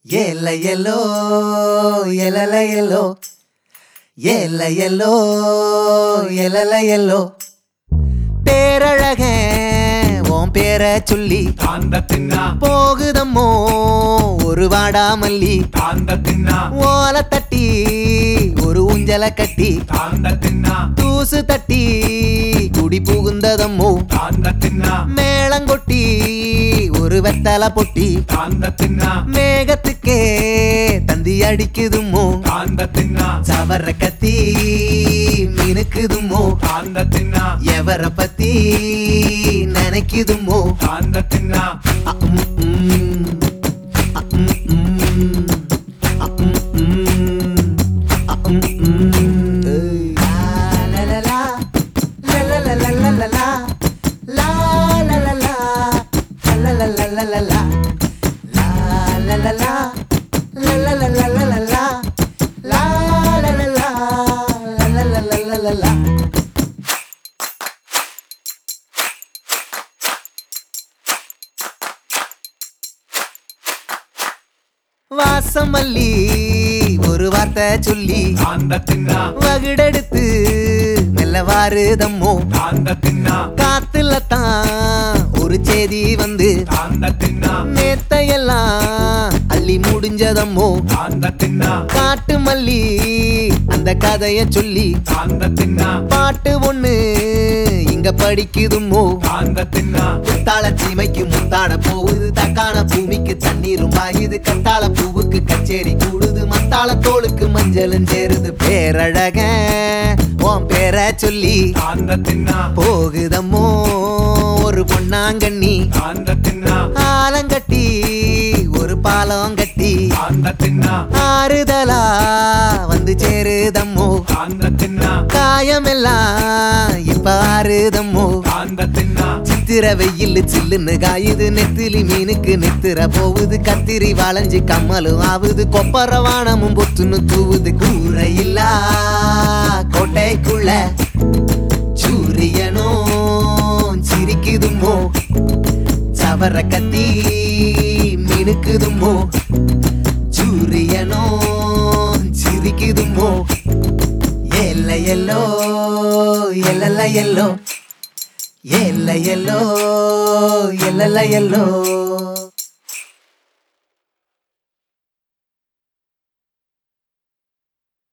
ஏல எல்லோ எலல எல்லோ ஏல எல்லோ எலல எல்லோ பேரழக உன் பேரை சொல்லி தாந்த தின்னா போகுதம்மோ ஒரு வாடாமல்லி தாந்த தின்னா ஓலை தட்டி ஒரு ஊஞ்சல கட்டி தாந்த தின்னா தூசு தட்டி குடி புகுந்ததம்மோ தாந்த தின்னா மேளங்கொட்டி ஒரு வெத்தலை பொட்டி தாந்த தின்னா மேகத்துக்கே தந்தி அடிக்குதுமோ தாந்த தின்னா சவர கத்தி மினுக்குதுமோ தாந்த தின்னா எவர பத்தி நினைக்குதுமோ தாந்த தின்னா அம், ம். அம், ம். அம், ம். அம், ம். லா, லா, லா, லா. லா, லா, லா, லா, லா, லா, லா. லா, லா, லா, லா. லா, லா, லா, லா, லா, லா. லா, லா, லா, லா. லா, லா, லா, லா, லா, லா, லா. லா, லா, லா, லா. லா, லா, லா, லா, லா, லா, லா. வாசமல்லி ஒரு வார்த்தை சொல்லி தாந்த தின்னா வகுடெடுத்து மெல்ல வாருதம்மோ தாந்த தின்னா காத்துல தான் ஒரு செய்தி வந்து தாந்த தின்னா நேத்தையெல்லாம் அள்ளி முடிஞ்சதம்மோ தாந்த தின்னா காட்டு மல்லி அந்த கதைய சொல்லி தாந்த தின்னா பாட்டு ஒண்ணு இங்க படிக்குதுமோ தாந்த தின்னா முத்தாள சீமைக்கு முத்தாட போகுது தக்கான பூமிக்கு தண்ணீரும் பாயுது கத்தாழ பூவுக்கு கச்சேரி கூடுது மத்தாள தோளுக்கு மஞ்சளும் சேருது பேரழக உன் பேரை சொல்லி தாந்த தின்னா போகுதம்மோ ஒரு பொன்னாங்கண்ணி தாந்த தின்னா ஆலங்கட்டி ஒரு பாலம் கட்டி தாந்த தின்னா ஆறுதலா வந்து சேருதம்மோ தாந்த தின்னா காயமெல்லாம் இப்ப ஆறுதம்மோ தாந்த தின்னா சித்திர வெயில் சில்லுன்னு காயுது நெத்திலி மீனுக்கு நெத்திர போகுது கத்திரி வளைஞ்சு கம்மலும் ஆவுது கொப்பர வானமும் பொத்துன்னு தூவுது கூரையில்லா கோட்டைக்குள்ள சூரியனும் சிரிக்குதுமோ சவர கத்தி மினுக்குதுமோ சூரியனும் சிரிக்குதுமோ எல்ல எல்லோ எல்லல்ல எல்லோ எல்ல எல்லோ எல்லல்ல எல்லோ